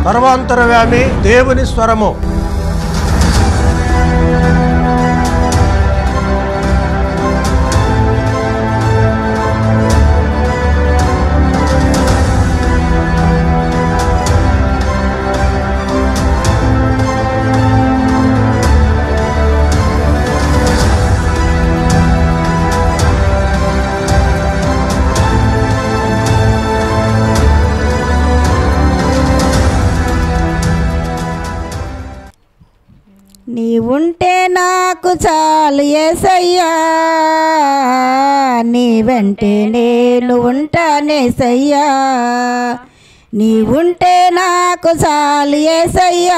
సర్వాంతరవ్యామి దేవుని స్వరము నీవుంటే నాకు చాలు ఏసయ్యా నీ వెంటే నేను ఉంటానేసయ్యా నీవుంటే నాకు చాలు ఏసయ్యా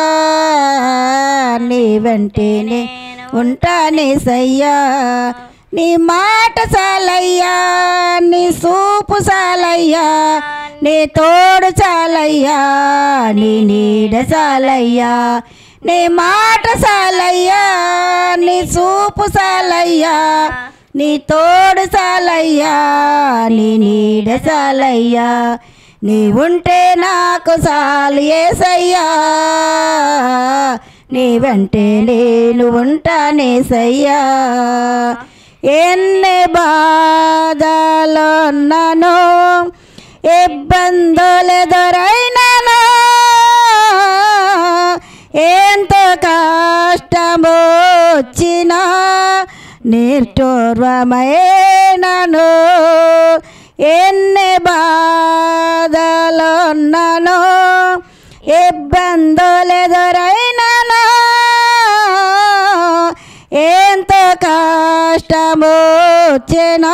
నీ వెంటే నేను ఉంటానేసయ్యా నీ మాట చాలయ్యా నీ సూపు చాలయ్యా నీ తోడు చాలయ్యా నీ నీడ చాలయ్యా నీ మాట చాలయ్యా నీ చూపు చాలయ్యా నీ తోడు చాలయ్యా నీ నీడ చాలయ్యా నీ ఉంటే నాకు చాలు ఏసయ్యా నీ వెంటే నేను ఉంటానేసయ్యా ఎన్ని బాధలున్నాను ఇబ్బందులు ఎదురైనాను ఎంత కష్టము వచ్చినా నిర్టూర్వమైనను ఎన్ని బాధలున్నాను ఇబ్బందులు ఎదురైనాను ఎంత కష్టము వచ్చినా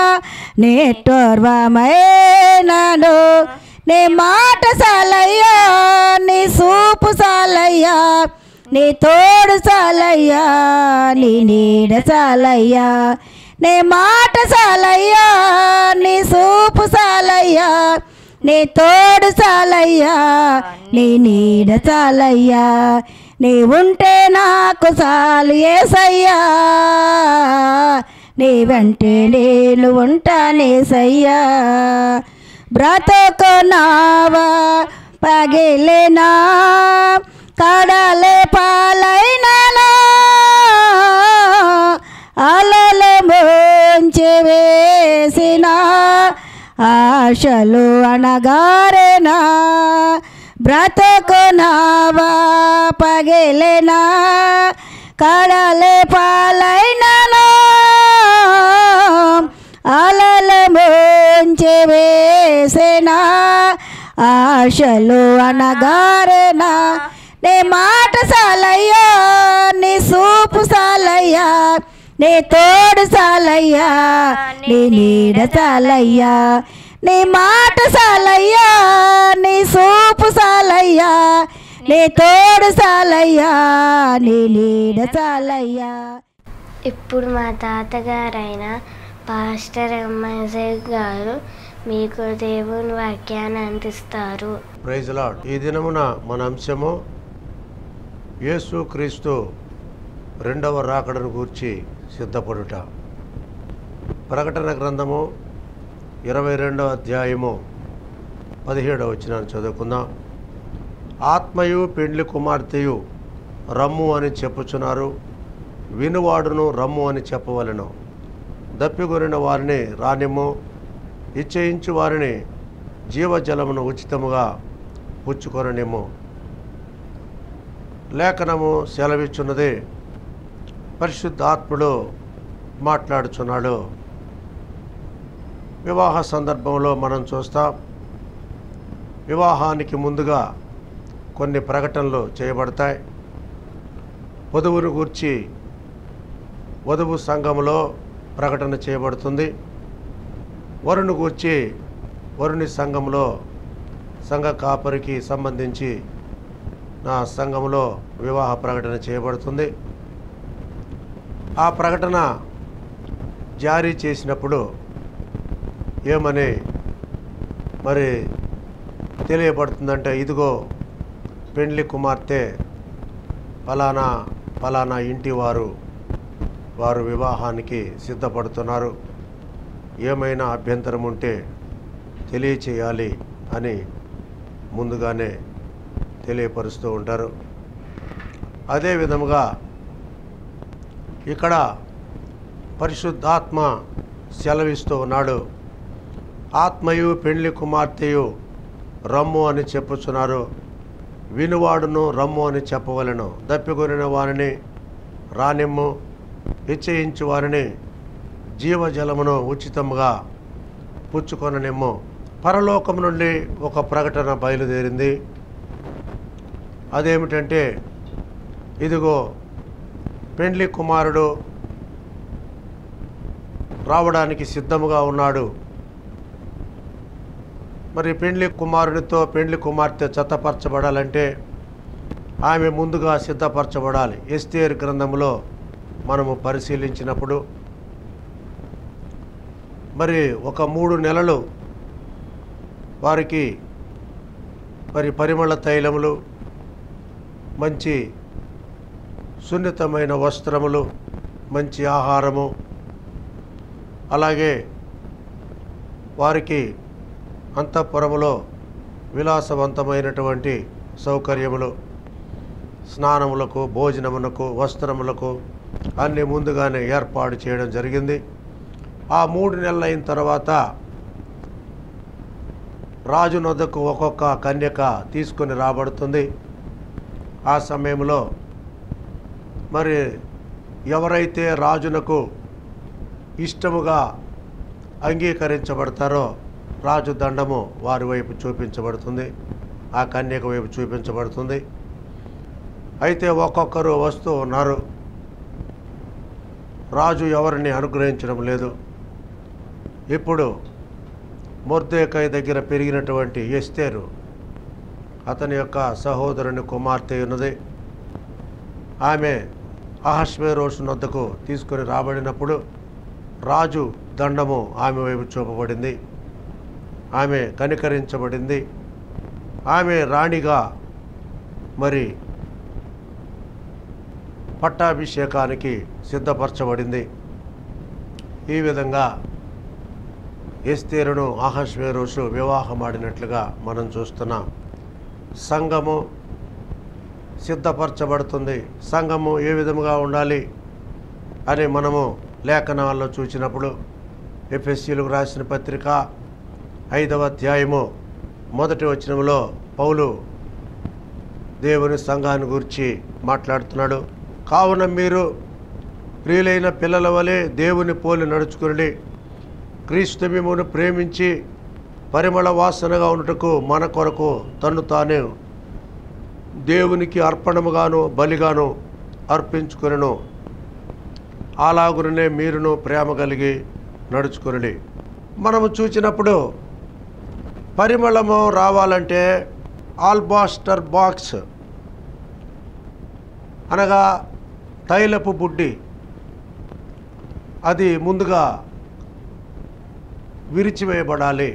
నిట్టూర్వమైనను నీ మాట సాలయ్యా నీ సూపు సాలయ్యా నీ తోడు సాలయ్యా నీ నీడ సాలయ్యా నీ మాట సాలయ్యా నీ సూపు సాలయ్యా నీ తోడు చాలయ్యా నీ నీడ చాలయ్యా నీ ఉంటే నాకు చాలు ఏసయ్యా నీ వెంటే నేను ఉంటానేసయ్యా బ్రతుకు నావా పగిలినా కడలే పాలైనా అలలు ముంచి వేసిన ఆశలు అనగారేనా బ్రతుకు నావా పగిలినా కడలే పాలైనను అలలు ముంచి వేసిన ఆశలు అనగారేనా నీ మాట సాలయ్యా నీ సూపు సాలయ్యా నీ తోడు సాలయ్యా నీ నీడ సాలయ్యా నీ మాట సాలయ్యా నీ సూపు సాలయ్యా నీ తోడు సాలయ్యా నీ నీడ సాలయ్యా ఇప్పుడు మా తాతగారైన పాస్టర్ ఎంఎస్ఏ గారు మీకు దేవుని వాక్యాన్ని అందిస్తారు ప్రైజ్ లాడ్ ఈ దినమున మన అంశము యేసు క్రీస్తు రెండవ రాకడను గూర్చి సిద్ధపడుట ప్రకటన గ్రంథము ఇరవై రెండవ అధ్యాయము పదిహేడవ వచ్చిన చదువుకుందాం ఆత్మయు పెండ్లి కుమార్తెయు రమ్ము అని చెప్పుచున్నారు వినువాడును రమ్ము అని చెప్పవలెను దప్పిగొరిన వారిని రానిమ్ము ఇచ్చయించు వారిని జీవజలమును ఉచితముగా పుచ్చుకొననిమ్ము లేఖనము సెలవిచ్చున్నది పరిశుద్ధాత్ముడు మాట్లాడుచున్నాడు వివాహ సందర్భంలో మనం చూస్తాం వివాహానికి ముందుగా కొన్ని ప్రకటనలు చేయబడతాయి వధువును గూర్చి వధువు సంఘములో ప్రకటన చేయబడుతుంది వరుని గూర్చి వరుని సంఘంలో సంఘ కాపరికి సంబంధించి నా సంఘంలో వివాహ ప్రకటన చేయబడుతుంది ఆ ప్రకటన జారీ చేసినప్పుడు ఏమని మరి తెలియబడుతుందంటే ఇదిగో పెండ్లి కుమార్తె ఫలానా ఫలానా ఇంటి వారు వారు వివాహానికి సిద్ధపడుతున్నారు ఏమైనా అభ్యంతరం ఉంటే తెలియచేయాలి అని ముందుగానే తెలియపరుస్తూ ఉంటారు అదే విధముగా ఇక్కడ పరిశుద్ధాత్మ సెలవిస్తూ ఉన్నాడు ఆత్మయు పెండ్లి కుమార్తెయు రమ్ము అని చెప్పుచున్నారు వినువాడును రమ్ము అని చెప్పవలను దప్పికొనిన వారిని రానిమ్ము ఇచ్చయించు వారిని జీవజలమును ఉచితముగా పుచ్చుకొననిమ్ము పరలోకం నుండి ఒక ప్రకటన బయలుదేరింది అదేమిటంటే ఇదిగో పెండ్లి కుమారుడు రావడానికి సిద్ధముగా ఉన్నాడు మరి పెండ్లి కుమారునితో పెండ్లి కుమార్తె జతపరచబడాలంటే ఆమె ముందుగా సిద్ధపరచబడాలి ఎస్తేర్ గ్రంథంలో మనము పరిశీలించినప్పుడు మరి ఒక మూడు నెలలు వారికి మరి పరిమళ తైలములు మంచి సున్నితమైన వస్త్రములు మంచి ఆహారము అలాగే వారికి అంతఃపురములో విలాసవంతమైనటువంటి సౌకర్యములు స్నానములకు భోజనములకు వస్త్రములకు అన్ని ముందుగానే ఏర్పాటు చేయడం జరిగింది ఆ మూడు నెలలు అయిన తర్వాత రాజు నొద్దకు ఒక్కొక్క కన్యక తీసుకొని రాబడుతుంది ఆ సమయంలో మరి ఎవరైతే రాజునకు ఇష్టముగా అంగీకరించబడతారో రాజు దండము వారి వైపు చూపించబడుతుంది ఆ కన్యక వైపు చూపించబడుతుంది అయితే ఒక్కొక్కరు వస్తూ ఉన్నారు రాజు ఎవరిని అనుగ్రహించడం లేదు ఇప్పుడు మొర్దేకాయ దగ్గర పెరిగినటువంటి ఎస్తేరు అతని యొక్క సహోదరుని కుమార్తె ఉన్నది ఆమె అహస్వేరోషు నొద్దకు తీసుకొని రాబడినప్పుడు రాజు దండము ఆమె వైపు చూపబడింది ఆమె కనికరించబడింది ఆమె రాణిగా మరి పట్టాభిషేకానికి సిద్ధపరచబడింది ఈ విధంగా ఎస్తేరును ఆహస్వేరోషు వివాహమాడినట్లుగా మనం చూస్తున్నాం సంఘము సిద్ధపరచబడుతుంది సంఘము ఏ విధముగా ఉండాలి అని మనము లేఖనాల్లో చూసినప్పుడు ఎఫ్ఎస్సీలకు రాసిన పత్రిక ఐదవ అధ్యాయము మొదటి వచనంలో పౌలు దేవుని సంఘాన్ని గురించి మాట్లాడుతున్నాడు కావున మీరు ప్రియులైన పిల్లల వలె దేవుని పోలి నడుచుకుని క్రీస్తు మిమ్మల్ని ప్రేమించి పరిమళ వాసనగా ఉండుటకు మన కొరకు తను తానే దేవునికి అర్పణముగాను బలిగాను అర్పించుకునను అలాగుననే మీరును ప్రేమ కలిగి నడుచుకుని మనము చూసినప్పుడు పరిమళము రావాలంటే ఆల్బాస్టర్ బాక్స్ అనగా తైలపు బుడ్డి అది ముందుగా విరిచివేయబడాలి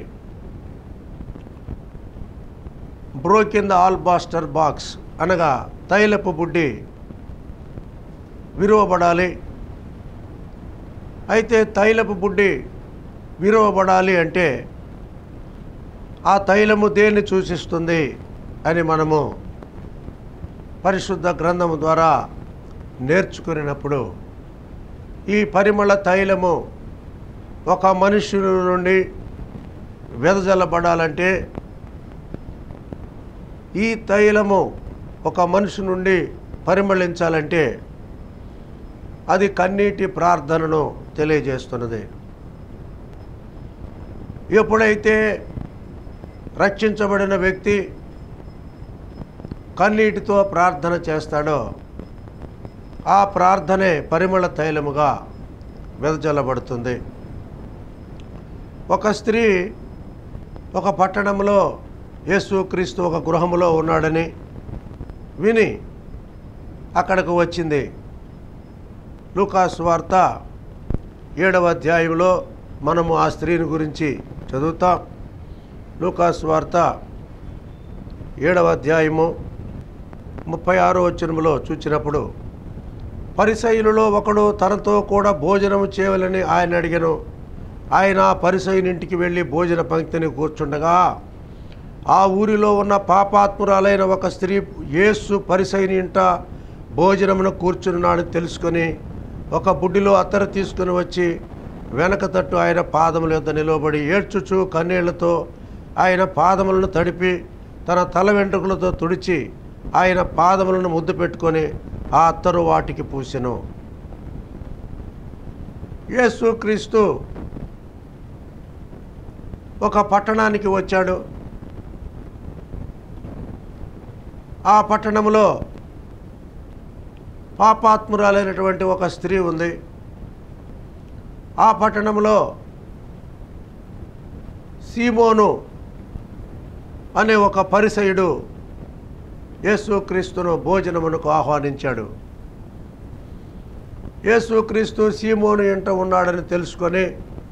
బ్రోకిన్ ద ఆల్బాస్టర్ బాక్స్ అనగా తైలపు బుడ్డి విరువబడాలి అయితే తైలపు బుడ్డి విరువబడాలి అంటే ఆ తైలము దేన్ని సూచిస్తుంది అని మనము పరిశుద్ధ గ్రంథము ద్వారా నేర్చుకున్నప్పుడు ఈ పరిమళ తైలము ఒక మనుష్యుని నుండి వెదజల్లబడాలంటే ఈ తైలము ఒక మనిషి నుండి పరిమళించాలంటే అది కన్నీటి ప్రార్థనను తెలియజేస్తున్నది ఎప్పుడైతే రక్షించబడిన వ్యక్తి కన్నీటితో ప్రార్థన చేస్తాడో ఆ ప్రార్థనే పరిమళ తైలముగా వెదజల్లబడుతుంది ఒక స్త్రీ ఒక పట్టణంలో యేసుక్రీస్తు ఒక గృహములో ఉన్నాడని విని అక్కడకు వచ్చింది లూకాసు వార్త ఏడవ అధ్యాయంలో మనము ఆ స్త్రీని గురించి చదువుతాం లూకాసు వార్త ఏడవ అధ్యాయము ముప్పై ఆరో వచనములో చూచినప్పుడు పరిసయులలో ఒకడు తనతో కూడా భోజనం చేయవలని ఆయన అడిగాను ఆయన పరిసయునింటికి వెళ్ళి భోజన పంక్తిని కూర్చుండగా ఆ ఊరిలో ఉన్న పాపాత్మురాలైన ఒక స్త్రీ యేసు పరిసైని ఇంట భోజనమును కూర్చున్నాడని తెలుసుకొని ఒక బుడ్డిలో అత్తరు తీసుకుని వచ్చి వెనక తట్టు ఆయన పాదముల యొద్ద నిలబడి ఏడ్చుచు కన్నీళ్లతో ఆయన పాదములను తడిపి తన తల వెంట్రుకలతో తుడిచి ఆయన పాదములను ముద్దు పెట్టుకొని ఆ అత్తరు వాటికి పూసెను యేసు క్రీస్తు ఒక పట్టణానికి వచ్చాడు ఆ పట్టణంలో పాపాత్మురాలైనటువంటి ఒక స్త్రీ ఉంది ఆ పట్టణంలో సీమోను అనే ఒక పరిసయుడు యేసుక్రీస్తును భోజనమునకు ఆహ్వానించాడు యేసుక్రీస్తు సీమోను ఇంట ఉన్నాడని తెలుసుకొని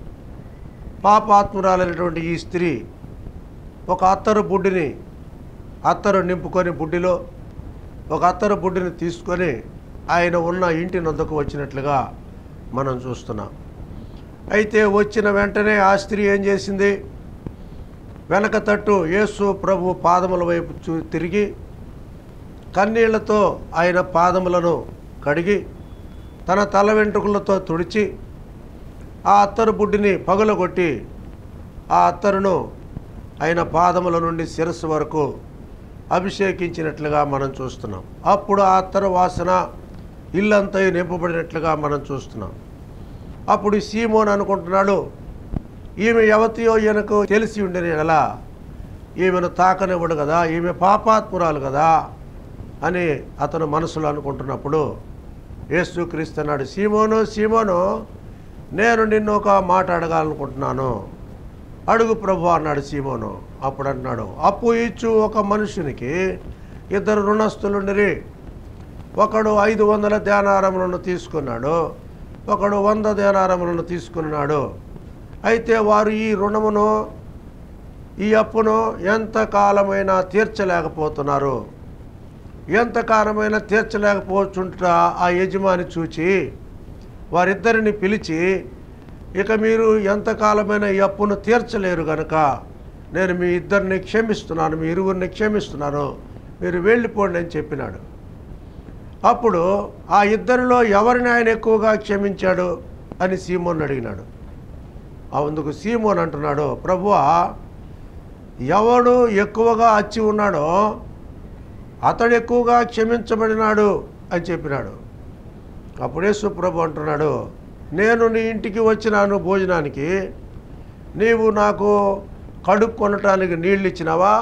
పాపాత్మురాలైనటువంటి ఈ స్త్రీ ఒక అత్తరు బుడ్డిని అత్తరు నింపుకొని బుడ్డిలో ఒక అత్తరు బుడ్డిని తీసుకొని ఆయన ఉన్న ఇంటి నొద్దకు వచ్చినట్లుగా మనం చూస్తున్నాం అయితే వచ్చిన వెంటనే ఆ స్త్రీ ఏం చేసింది వెనక తట్టు యేసు ప్రభు పాదముల వైపు చూ తిరిగి కన్నీళ్లతో ఆయన పాదములను కడిగి తన తల వెంట్రుకలతో తుడిచి ఆ అత్తరు బుడ్డిని పగులగొట్టి ఆ అత్తరును ఆయన పాదముల నుండి శిరస్సు వరకు అభిషేకించినట్లుగా మనం చూస్తున్నాం అప్పుడు ఆ అత్తరు వాసన ఇల్లంతా నింపబడినట్లుగా మనం చూస్తున్నాం అప్పుడు సీమోన్ అనుకుంటున్నాడు ఈమె యవతియో ఈయనకు తెలిసి ఉండని ఎలా ఈమెను తాకనివ్వడు కదా ఈమె పాపాత్మురాలు కదా అని అతను మనసులో అనుకుంటున్నప్పుడు యేసుక్రీస్తు అన్నాడు సీమోను సీమోను నేను నిన్ను ఒక మాట అడగాలనుకుంటున్నాను అడుగు ప్రభు అన్నాడు సీమోను అప్పుడు అన్నాడు అప్పు ఇచ్చు ఒక మనుషునికి ఇద్దరు రుణస్థులుండిరి ఒకడు ఐదు వందల ధ్యానారములను తీసుకున్నాడు ఒకడు వంద ధ్యానారములను తీసుకున్నాడు అయితే వారు ఈ రుణమును ఈ అప్పును ఎంతకాలమైనా తీర్చలేకపోతున్నారు ఎంతకాలమైనా తీర్చలేకపోతుంట ఆ యజమాని చూచి వారిద్దరిని పిలిచి ఇక మీరు ఎంతకాలమైన ఈ అప్పును తీర్చలేరు గనుక నేను మీ ఇద్దరిని క్షమిస్తున్నాను మీ ఇరువురిని క్షమిస్తున్నాను మీరు వెళ్ళిపోండి అని చెప్పినాడు అప్పుడు ఆ ఇద్దరిలో ఎవరిని ఆయన ఎక్కువగా క్షమించాడు అని సీమోన్ అడిగినాడు అందుకు సీమోన్ అంటున్నాడు ప్రభువా ఎవడు ఎక్కువగా అచ్చి ఉన్నాడో అతడు ఎక్కువగా క్షమించబడినాడు అని చెప్పినాడు అప్పుడే సుప్రభు అంటున్నాడు నేను నీ ఇంటికి వచ్చినాను భోజనానికి నీవు నాకు కడుపు కొనటానికి నీళ్ళు ఇచ్చినావా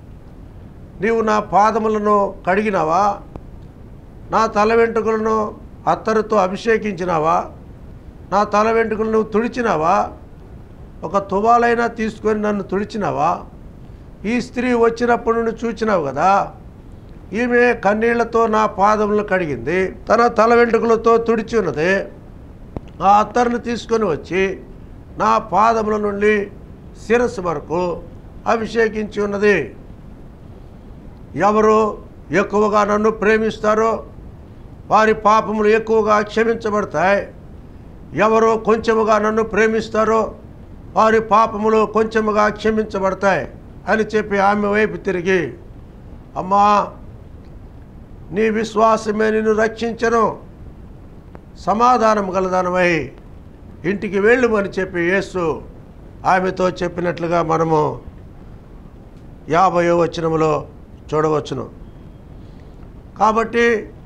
నీవు నా పాదములను కడిగినావా నా తల వెంట్రుకలను అత్తరుతో అభిషేకించినావా నా తల వెంట్రుకలను నువ్వు తుడిచినావా ఒక తువాలైనా తీసుకొని నన్ను తుడిచినావా ఈ స్త్రీ వచ్చినప్పటి నుండి చూచినావు కదా ఈమె కన్నీళ్లతో నా పాదములను కడిగింది తన తల వెంట్రుకలతో తుడిచి ఉన్నది ఆ అత్తరుని తీసుకొని వచ్చి నా పాదముల నుండి శిరస్సు వరకు అభిషేకించి ఉన్నది ఎవరు ఎక్కువగా నన్ను ప్రేమిస్తారో వారి పాపములు ఎక్కువగా క్షమించబడతాయి ఎవరు కొంచెముగా నన్ను ప్రేమిస్తారో వారి పాపములు కొంచెముగా క్షమించబడతాయి అని చెప్పి ఆమె వైపు తిరిగి అమ్మా నీ విశ్వాసమే నిన్ను రక్షించను సమాధానం గలదానమై ఇంటికి వెళ్ళుమని చెప్పి యేసు ఆమెతో చెప్పినట్లుగా మనము యాభయో వచనములో చూడవచ్చును కాబట్టి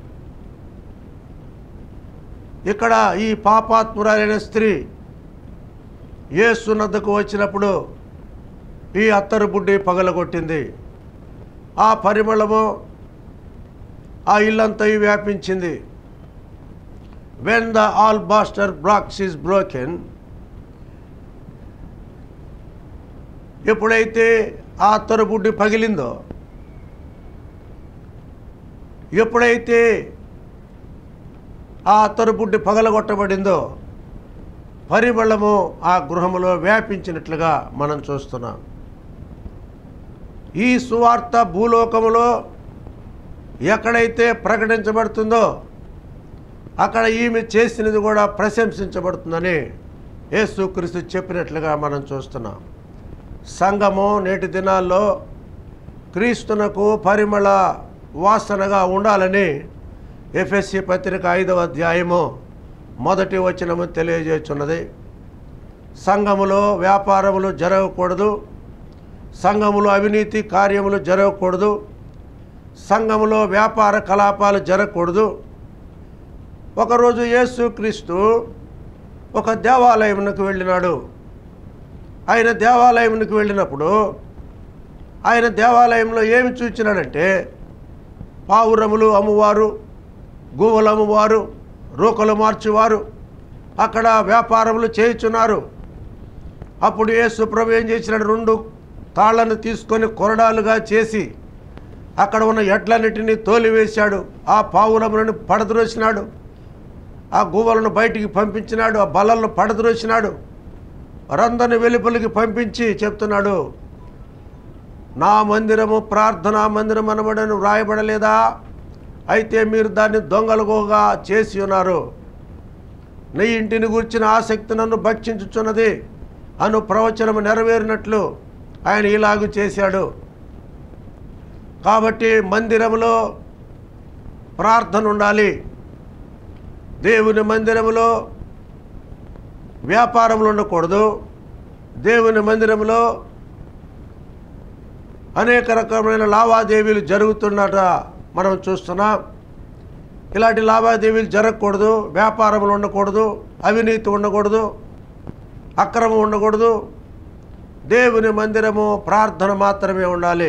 ఇక్కడ ఈ పాపాత్మురాలైన స్త్రీ యేసు నద్దకు వచ్చినప్పుడు ఈ అత్తరు బుడ్డి పగలగొట్టింది ఆ పరిమళము ఆ ఇల్లంతా వ్యాపించింది when the alabaster blocks is broken ఎప్పుడైతే ఆ తొరబుడ్డి పగిలిందో ఎప్పుడైతే ఆ తొరబుడ్డి పగలగొట్టబడిందో పరిమళము ఆ గృహములో వ్యాపించినట్లుగా మనం చూస్తున్నాం ఈ సువార్త భూలోకములో ఎక్కడైతే ప్రకటించబడుతుందో అక్కడ ఈమె చేసినది కూడా ప్రశంసించబడుతుందని యేసుక్రీస్తు చెప్పినట్లుగా మనం చూస్తున్నాం సంఘము నేటి దినాల్లో క్రీస్తునకు పరిమళ వాసనగా ఉండాలని ఎఫ్ఎస్సి పత్రిక ఐదవ అధ్యాయము మొదటి వచనము తెలియజేస్తున్నది సంఘములో వ్యాపారములు జరగకూడదు సంఘములో అవినీతి కార్యములు జరగకూడదు సంఘములో వ్యాపార కలాపాలు జరగకూడదు ఒకరోజు యేసుక్రీస్తు ఒక దేవాలయమునకు వెళ్ళినాడు ఆయన దేవాలయమునకు వెళ్ళినప్పుడు ఆయన దేవాలయంలో ఏమి చూచినాడంటే పావురములు అమ్మువారు గువ్వలు అమ్మువారు రూకలు మార్చువారు అక్కడ వ్యాపారములు చేయుచున్నారు అప్పుడు యేసు ప్రభు ఏం చేసినాడు రెండు తాళ్లను తీసుకొని కొరడాలుగా చేసి అక్కడ ఉన్న ఎడ్లన్నిటినీ తోలివేశాడు ఆ పావురములను పడద్రోసినాడు ఆ గువ్వలను బయటికి పంపించినాడు ఆ బల్లలను పడద్రోసినాడు వారందరిని వెలుపలికి పంపించి చెప్తున్నాడు నా మందిరము ప్రార్థనా మందిరం అనబడని వ్రాయబడలేదా అయితే మీరు దాన్ని దొంగలుగా చేసి ఉన్నారు నీ ఇంటిని గురించిన ఆసక్తి నన్ను భక్షించుచున్నది అను ప్రవచనము నెరవేరినట్లు ఆయన ఇలాగూ చేశాడు కాబట్టి మందిరములో ప్రార్థన ఉండాలి దేవుని మందిరములో వ్యాపారములు ఉండకూడదు దేవుని మందిరంలో అనేక రకమైన లావాదేవీలు జరుగుతున్నట మనం చూస్తున్నాం ఇలాంటి లావాదేవీలు జరగకూడదు వ్యాపారములు ఉండకూడదు అవినీతి ఉండకూడదు అక్రమం ఉండకూడదు దేవుని మందిరము ప్రార్థన మాత్రమే ఉండాలి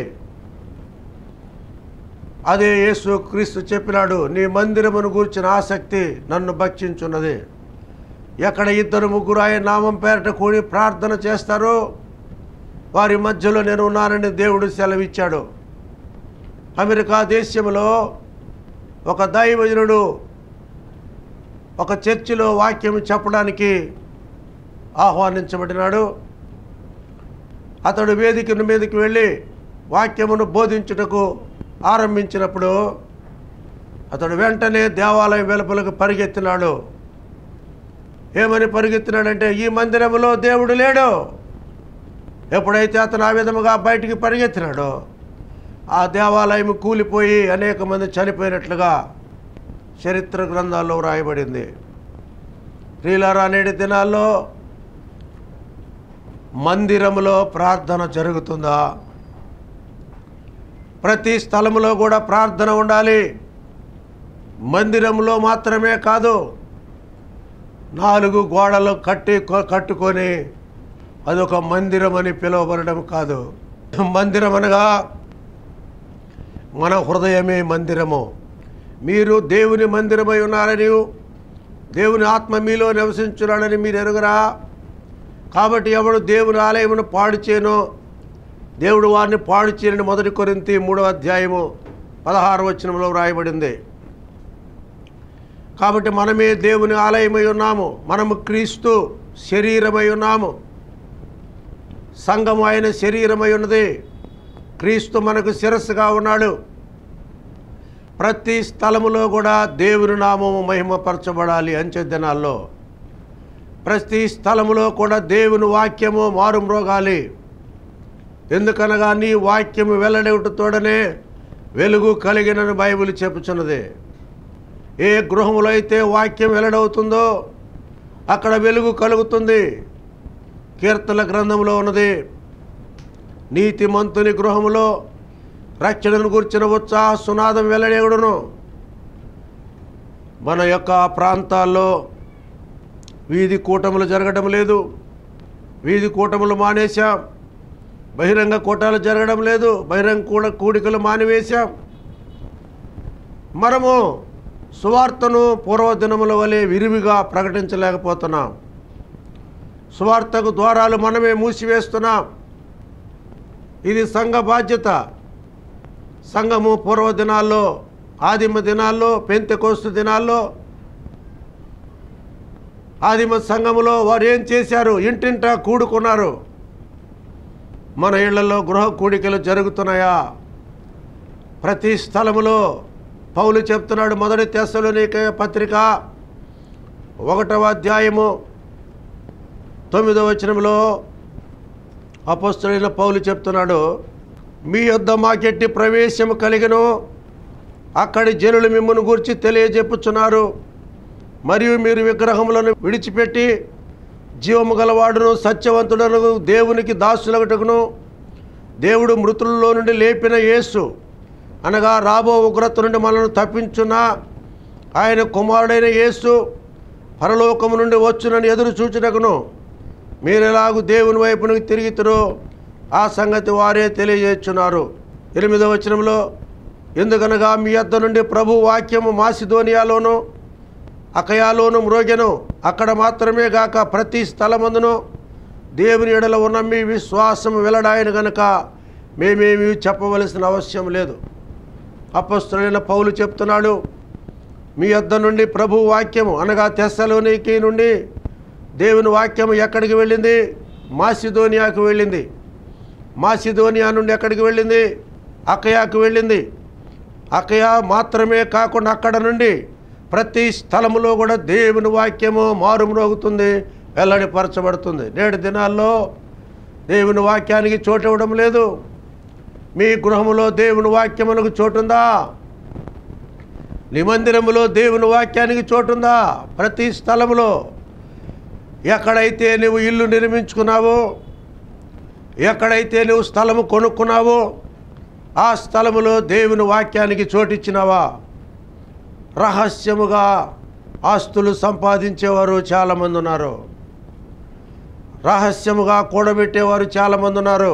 అదే యేసు క్రీస్తు చెప్పినాడు నీ మందిరమును గూర్చిన ఆసక్తి నన్ను భక్షించున్నది ఎక్కడ ఇద్దరు ముగ్గురు ఆయన నామం పేరట కూడి ప్రార్థన చేస్తారో వారి మధ్యలో నేను ఉన్నానని దేవుడు సెలవిచ్చాడు అమెరికా దేశంలో ఒక దైవజనుడు ఒక చర్చిలో వాక్యం చెప్పడానికి ఆహ్వానించబడినాడు అతడు వేదిక మీదకి వెళ్ళి వాక్యమును బోధించుటకు ఆరంభించినప్పుడు అతడు వెంటనే దేవాలయం వెలుపలకు పరిగెత్తినాడు ఏమని పరిగెత్తినాడంటే ఈ మందిరములో దేవుడు లేడు ఎప్పుడైతే అతను ఆ విధముగా బయటికి పరిగెత్తినాడో ఆ దేవాలయం కూలిపోయి అనేక మంది చనిపోయినట్లుగా చరిత్ర గ్రంథాల్లో వ్రాయబడింది ప్రియులారా నేటి దినాల్లో మందిరములో ప్రార్థన జరుగుతుందా ప్రతి స్థలములో కూడా ప్రార్థన ఉండాలి మందిరంలో మాత్రమే కాదు నాలుగు గోడలు కట్టి కొ- కట్టుకొని అదొక మందిరం అని పిలువబడడం కాదు మందిరం అనగా మన హృదయమే మందిరము మీరు దేవుని మందిరమై ఉన్నారని దేవుని ఆత్మ మీలో నివసించున్నాడని మీరు ఎరుగరా కాబట్టి ఎవడు దేవుని ఆలయమును పాడు చేయనో దేవుడు వారిని పాడు చేయని మొదటి కొరింతి మూడవ అధ్యాయము పదహారు వచనంలో వ్రాయబడింది కాబట్టి మనమే దేవుని ఆలయమై ఉన్నాము మనము క్రీస్తు శరీరమై ఉన్నాము సంఘం ఆయన శరీరమై ఉన్నది క్రీస్తు మనకు శిరస్సుగా ఉన్నాడు ప్రతి స్థలములో కూడా దేవుని నామము మహిమపరచబడాలి అంచె దినాల్లో ప్రతి స్థలములో కూడా దేవుని వాక్యము మారుమ్రోగాలి ఎందుకనగా నీ వాక్యము వెల్లడేటతోడనే వెలుగు కలిగినని బైబిల్ చెప్పుచున్నది ఏ గృహములో అయితే వాక్యం వెల్లడవుతుందో అక్కడ వెలుగు కలుగుతుంది కీర్తన గ్రంథంలో ఉన్నది నీతిమంతుని గృహములో రక్షణను గుర్చిన ఉత్సాహ సునాదం వెల్లడేగుడును మన యొక్క ప్రాంతాల్లో వీధి కూటములు జరగడం లేదు వీధి కూటములు మానేశాం బహిరంగ కూటాలు జరగడం లేదు బహిరంగ కూడ కూడికలు మానివేశాం మనము సువార్తను పూర్వదినముల వలె విరివిగా ప్రకటించలేకపోతున్నాం సువార్తకు ద్వారాలు మనమే మూసివేస్తున్నాం ఇది సంఘ బాధ్యత సంఘము పూర్వ దినాల్లో ఆదిమ దినాల్లో పెంతెకోస్తు దినాల్లో ఆదిమ సంఘములో వారు ఏం చేశారు ఇంటింటా కూడుకున్నారు మన ఇళ్లలో గృహ కూడికలు జరుగుతున్నాయా ప్రతి స్థలములో పౌలు చెప్తున్నాడు మొదటి తెస్సలోనిక పత్రిక ఒకటవ అధ్యాయము తొమ్మిదవ వచనంలో అపస్తుడైన పౌలు చెప్తున్నాడు మీ యొద్ద మాకెట్టి ప్రవేశము కలిగను అక్కడి జనులు మిమ్మల్ని గురించి తెలియజెప్పుచున్నారు మరియు మీరు విగ్రహములను విడిచిపెట్టి జీవము గలవాడును సత్యవంతుడను దేవునికి దాసులగటకును దేవుడు మృతుల్లో నుండి లేపిన యేసు అనగా రాబో ఉగ్రత నుండి మనల్ని తప్పించున్న ఆయన కుమారుడైన యేసు పరలోకము నుండి వచ్చునని ఎదురు చూచుటకును మీరెలాగు దేవుని వైపునకు తిరిగితురో ఆ సంగతి వారే తెలియజేస్తున్నారు ఎనిమిదవ వచనంలో ఎందుకనగా మీ యొద్ద నుండి ప్రభు వాక్యము మాసిధోనియాలోను అకయాలోను మ్రోగెను అక్కడ మాత్రమే గాక ప్రతి స్థలమందును దేవుని ఎడల ఉన్న మీ విశ్వాసం వెల్లడాయను గనుక మేమేమీ చెప్పవలసిన అవసరం లేదు అపస్తులైన పౌలు చెప్తున్నాడు మీ యొద్ద నుండి ప్రభు వాక్యము అనగా తెస్సలోనికి నుండి దేవుని వాక్యము ఎక్కడికి వెళ్ళింది మాసిధోనియాకు వెళ్ళింది మాసిధోనియా నుండి ఎక్కడికి వెళ్ళింది అకయాకు వెళ్ళింది అకయ మాత్రమే కాకుండా అక్కడ నుండి ప్రతి స్థలములో కూడా దేవుని వాక్యము మారుమ్రోగుతుంది వెల్లడిపరచబడుతుంది నేటి దినాల్లో దేవుని వాక్యానికి చోటు ఇవ్వడం లేదు మీ గృహములో దేవుని వాక్యమునకు చోటుందా నీ మందిరములో దేవుని వాక్యానికి చోటుందా ప్రతి స్థలములో ఎక్కడైతే నువ్వు ఇల్లు నిర్మించుకున్నావో ఎక్కడైతే నువ్వు స్థలము కొనుక్కున్నావో ఆ స్థలములో దేవుని వాక్యానికి చోటిచ్చినావా రహస్యముగా ఆస్తులు సంపాదించేవారు చాలామంది ఉన్నారు రహస్యముగా కూడబెట్టేవారు చాలామంది ఉన్నారు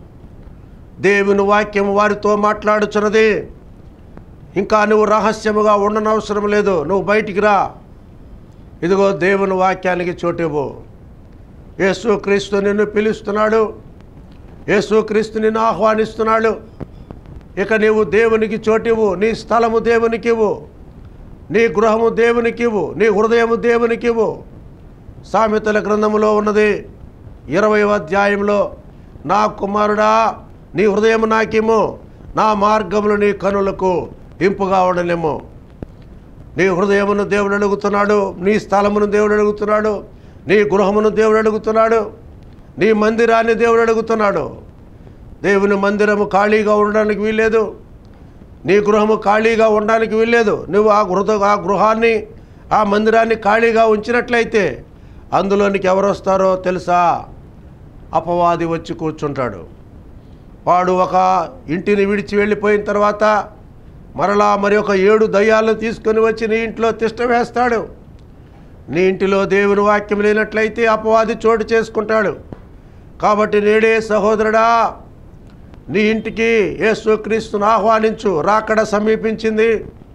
దేవుని వాక్యం వారితో మాట్లాడుచున్నది ఇంకా నువ్వు రహస్యముగా ఉండనవసరం లేదు నువ్వు బయటికి రా ఇదిగో దేవుని వాక్యానికి చోటివ్వు యేసుక్రీస్తు నిన్ను పిలుస్తున్నాడు యేసుక్రీస్తు నిన్ను ఆహ్వానిస్తున్నాడు ఇక నీవు దేవునికి చోటివ్వు నీ స్థలము దేవునికి ఇవ్వు నీ గృహము దేవునికి ఇవ్వు నీ హృదయము దేవునికి ఇవ్వు సామెతల గ్రంథములో ఉన్నది ఇరవై అధ్యాయంలో నా కుమారుడా నీ హృదయము నాకేమో నా మార్గములు నీ కనులకు ఇంపుగా ఉండలేమో నీ హృదయమును దేవుడు అడుగుతున్నాడు నీ స్థలమును దేవుడు అడుగుతున్నాడు నీ గృహమును దేవుడు అడుగుతున్నాడు నీ మందిరాన్ని దేవుడు అడుగుతున్నాడు దేవుని మందిరము ఖాళీగా ఉండడానికి వీల్లేదు నీ గృహము ఖాళీగా ఉండడానికి వీల్లేదు నువ్వు ఆ గృహ ఆ గృహాన్ని ఆ మందిరాన్ని ఖాళీగా ఉంచినట్లయితే అందులోనికి ఎవరు వస్తారో తెలుసా అపవాది వచ్చి కూర్చుంటాడు వాడు ఒక ఇంటిని విడిచి వెళ్ళిపోయిన తర్వాత మరలా మరి ఒక ఏడు దయ్యాలను తీసుకొని వచ్చి నీ ఇంట్లో తిష్ట వేస్తాడు నీ ఇంటిలో దేవుని వాక్యం లేనట్లయితే అపవాది చోటు చేసుకుంటాడు కాబట్టి నేడే సహోదరుడా నీ ఇంటికి యేసుక్రీస్తును ఆహ్వానించు రాకడ సమీపించింది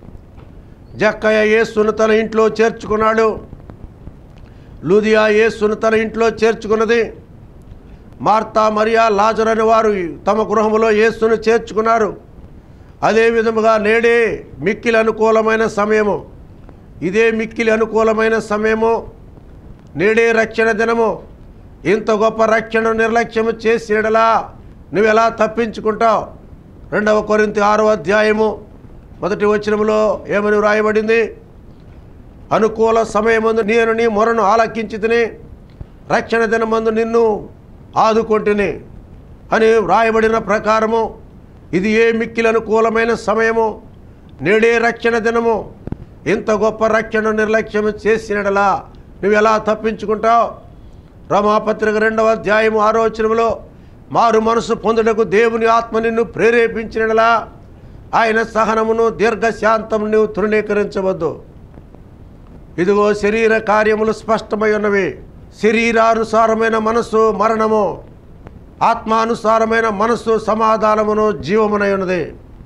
జక్కయ్య యేసును తన ఇంట్లో చేర్చుకున్నాడు లూదియా యేసును తన ఇంట్లో చేర్చుకున్నది మార్తా మరియా లాజర్ అనే వారు తమ గృహములో యేసును చేర్చుకున్నారు అదే విధముగా నేడే మిక్కిలి అనుకూలమైన సమయము ఇదే మిక్కిలి అనుకూలమైన సమయము నేడే రక్షణ దినము ఇంత గొప్ప రక్షణ నిర్లక్ష్యము చేసేడలా నువ్వు ఎలా తప్పించుకుంటావు రెండవ కొరింతి ఆరో అధ్యాయము మొదటి వచనములో ఏమని వ్రాయబడింది అనుకూల సమయమందు నేను నీ మొరను ఆలకించితిని రక్షణ దినమందు నిన్ను ఆదుకొంటిని అని వ్రాయబడిన ప్రకారము ఇది ఏ మిక్కిలి అనుకూలమైన సమయము నేడే రక్షణ దినము ఇంత గొప్ప రక్షణ నిర్లక్ష్యం చేసినడలా నువ్వు ఎలా తప్పించుకుంటావు రమాపత్రిక రెండవ అధ్యాయము ఆరోచనములో మారు మనసు పొందుటకు దేవుని ఆత్మ నిన్ను ప్రేరేపించినలా ఆయన సహనమును దీర్ఘశాంతము నువ్వు తృణీకరించవద్దు ఇదిగో శరీర కార్యములు స్పష్టమై ఉన్నవి శరీరానుసారమైన మనస్సు మరణము ఆత్మానుసారమైన మనస్సు సమాధానమును జీవమునై ఉన్నది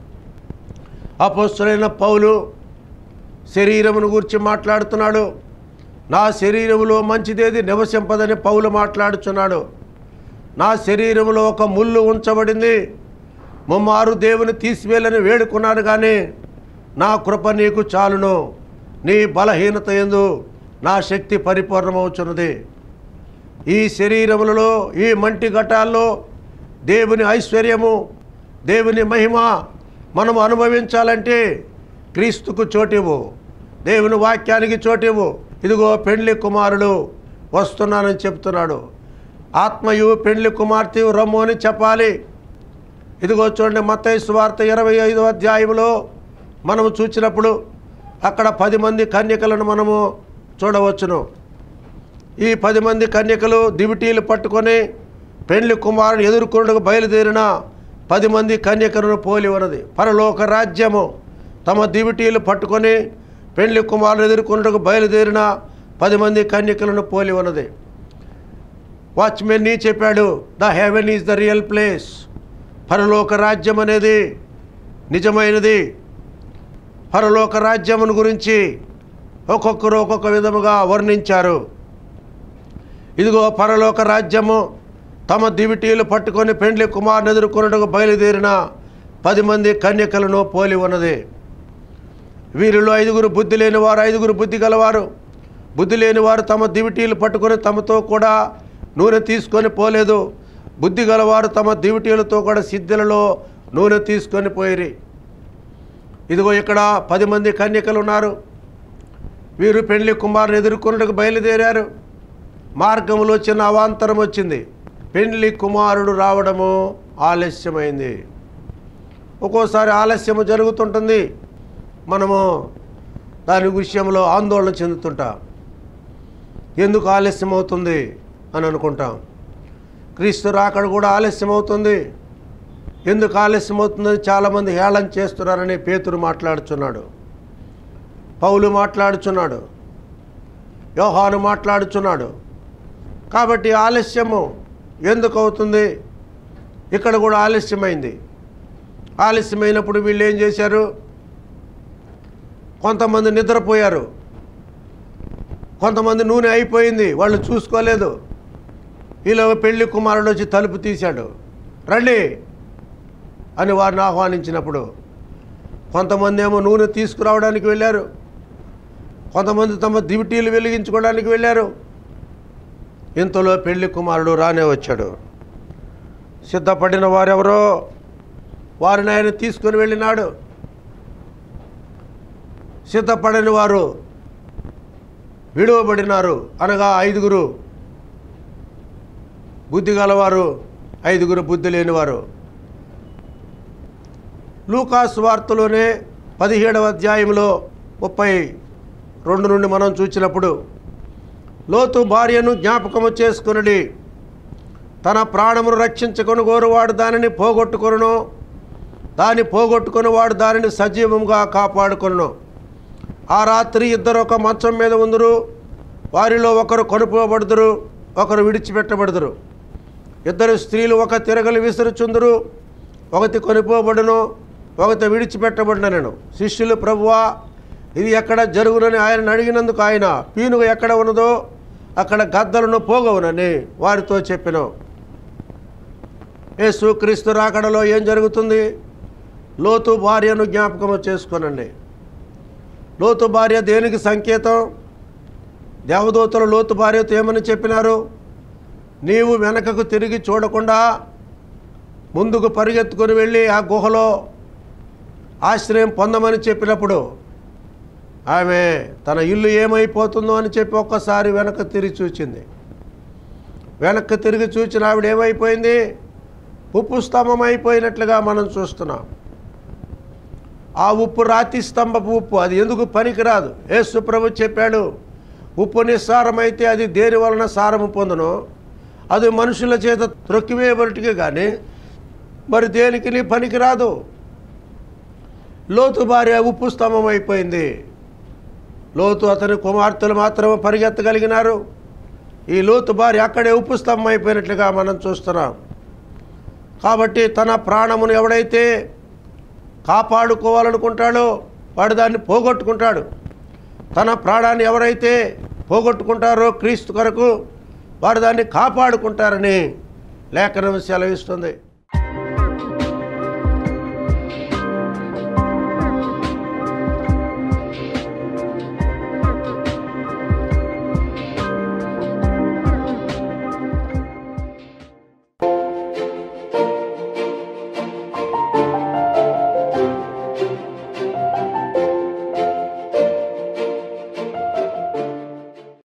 అపోస్తులైన పౌలు శరీరమును గురించి మాట్లాడుతున్నాడు నా శరీరములో మంచిదేది నివసింపదని పౌలు మాట్లాడుచున్నాడు నా శరీరములో ఒక ముళ్ళు ఉంచబడింది ముమ్మారు దేవుని తీసివేయాలని వేడుకున్నాను కానీ నా కృప నీకు చాలును నీ బలహీనత ఎందు నా శక్తి పరిపూర్ణమవుచున్నది ఈ శరీరములలో ఈ మంటి ఘటాల్లో దేవుని ఐశ్వర్యము దేవుని మహిమ మనము అనుభవించాలంటే క్రీస్తుకు చోటివ్వు దేవుని వాక్యానికి చోటివ్వు ఇదిగో పెండ్లి కుమారుడు వస్తున్నానని చెప్తున్నాడు ఆత్మయు పెండ్లి కుమార్తె రమ్ము అని చెప్పాలి ఇదిగో చూడండి మత్తయి సువార్త ఇరవై ఐదో అధ్యాయంలో మనము చూసినప్పుడు అక్కడ పది మంది కన్యకలను మనము చూడవచ్చును ఈ పది మంది కన్యకలు దివిటీలు పట్టుకొని పెండ్లి కుమారుని ఎదుర్కొండకు బయలుదేరిన పది మంది కన్యకలను పోలి ఉన్నది పరలోక రాజ్యము తమ దివిటీలు పట్టుకొని పెండ్లి కుమారుని ఎదుర్కొండకు బయలుదేరిన పది మంది కన్యకలను పోలి ఉన్నది వాచ్మెన్ నీ చెప్పాడు the heaven is the real place పరలోక రాజ్యం అనేది నిజమైనది పరలోక రాజ్యమును గురించి ఒక్కొక్కరు ఒక్కొక్క విధముగా వర్ణించారు ఇదిగో పరలోక రాజ్యము తమ దివిటీలు పట్టుకొని పెండ్లి కుమారుని ఎదుర్కొన్నట్టుకు బయలుదేరిన పది మంది కన్యకలను పోలి ఉన్నది వీరిలో ఐదుగురు బుద్ధి లేని వారు ఐదుగురు బుద్ధి గలవారు బుద్ధి లేని వారు తమ దివిటీలు పట్టుకొని తమతో కూడా నూనె తీసుకొని పోలేదు బుద్ధి గలవారు తమ దివిటీలతో కూడా సిద్ధులలో నూనె తీసుకొని పోయిరి ఇదిగో ఇక్కడ పది మంది కన్యకలు ఉన్నారు వీరు పెళ్లి కుమారుని ఎదుర్కొన్నట్టుకు బయలుదేరారు మార్గంలో చిన్న అవాంతరం వచ్చింది పెళ్లి కుమారుడు రావడము ఆలస్యమైంది ఒక్కోసారి ఆలస్యము జరుగుతుంటుంది మనము దాని విషయంలో ఆందోళన చెందుతుంటాం ఎందుకు ఆలస్యం అవుతుంది అని అనుకుంటాం క్రీస్తు రాకడ కూడా ఆలస్యం అవుతుంది ఎందుకు ఆలస్యం అవుతుందని చాలామంది హేళన చేస్తున్నారని పేతురు మాట్లాడుచున్నాడు పౌలు మాట్లాడుచున్నాడు యోహాను మాట్లాడుచున్నాడు కాబట్టి ఆలస్యము ఎందుకు అవుతుంది ఇక్కడ కూడా ఆలస్యమైంది ఆలస్యమైనప్పుడు వీళ్ళు ఏం చేశారు కొంతమంది నిద్రపోయారు కొంతమంది నూనె అయిపోయింది వాళ్ళు చూసుకోలేదు ఈలో పెళ్లి కుమారుడు వచ్చి తలుపు తీశాడు రండి అని వారిని ఆహ్వానించినప్పుడు కొంతమంది ఏమో నూనె తీసుకురావడానికి వెళ్ళారు కొంతమంది తమ దివిటీలు వెలిగించుకోవడానికి వెళ్ళారు ఇంతలో పెళ్లి కుమారుడు రానే వచ్చాడు సిద్ధపడిన వారెవరో వారిని ఆయన తీసుకొని వెళ్ళినాడు సిద్ధపడని వారు విడువబడినారు అనగా ఐదుగురు బుద్ధి గలవారు ఐదుగురు బుద్ధి లేనివారు లూకాస్ వార్తలోనే పదిహేడవ అధ్యాయంలో ముప్పై రెండు నుండి మనం చూసినప్పుడు లోతు భార్యను జ్ఞాపకము చేసుకునడి తన ప్రాణమును రక్షించుకొని కోరువాడు దానిని పోగొట్టుకొనును దాన్ని పోగొట్టుకుని వాడు దానిని సజీవంగా కాపాడుకొను ఆ రాత్రి ఇద్దరు ఒక మంచం మీద ఉందరు వారిలో ఒకరు కొనుపోబడుదురు ఒకరు విడిచిపెట్టబడుదురు ఇద్దరు స్త్రీలు ఒక తిరగలి విసురుచుందురు ఒకటి కొనిపోబడును ఒకటి విడిచిపెట్టబడినను శిష్యులు ప్రభువా ఇది ఎక్కడ జరుగునని ఆయన అడిగినందుకు ఆయన పీనుగ ఎక్కడ ఉన్నదో అక్కడ గద్దలను పోగవునని వారితో చెప్పినాం యేసు క్రీస్తు రాకడలో ఏం జరుగుతుంది లోతు భార్యను జ్ఞాపకము చేసుకోనండి లోతు భార్య దేనికి సంకేతం దేవదూతలు లోతు భార్యతో ఏమని చెప్పినారు నీవు వెనకకు తిరిగి చూడకుండా ముందుకు పరిగెత్తుకొని వెళ్ళి ఆ గుహలో ఆశ్రయం పొందమని చెప్పినప్పుడు ఆమె తన ఇల్లు ఏమైపోతుందో అని చెప్పి ఒక్కసారి వెనక తిరిగి చూచింది వెనక్కి తిరిగి చూచిన ఆవిడ ఏమైపోయింది ఉప్పు స్తంభం అయిపోయినట్లుగా మనం చూస్తున్నాం ఆ ఉప్పు రాతి స్తంభపు ఉప్పు అది ఎందుకు పనికిరాదు యేసు ప్రభు చెప్పాడు ఉప్పు నిస్సారమైతే అది దేని వలన సారము పొందును అది మనుషుల చేత త్రొక్కివేయబడికి కానీ మరి దేనికి నీ పనికిరాదు లోతు భార్య ఉప్పు స్తంభం అయిపోయింది లోతు అతని కుమార్తెలు మాత్రమే పరిగెత్తగలిగినారు ఈ లోతు భార్య అక్కడే ఉప్పు స్తంభం అయిపోయినట్లుగా మనం చూస్తున్నాం కాబట్టి తన ప్రాణమును ఎవడైతే కాపాడుకోవాలనుకుంటాడో వాడు దాన్ని పోగొట్టుకుంటాడు తన ప్రాణాన్ని ఎవరైతే పోగొట్టుకుంటారో క్రీస్తు కొరకు వారు దాన్ని కాపాడుకుంటారని లేఖనం సెలవిస్తుంది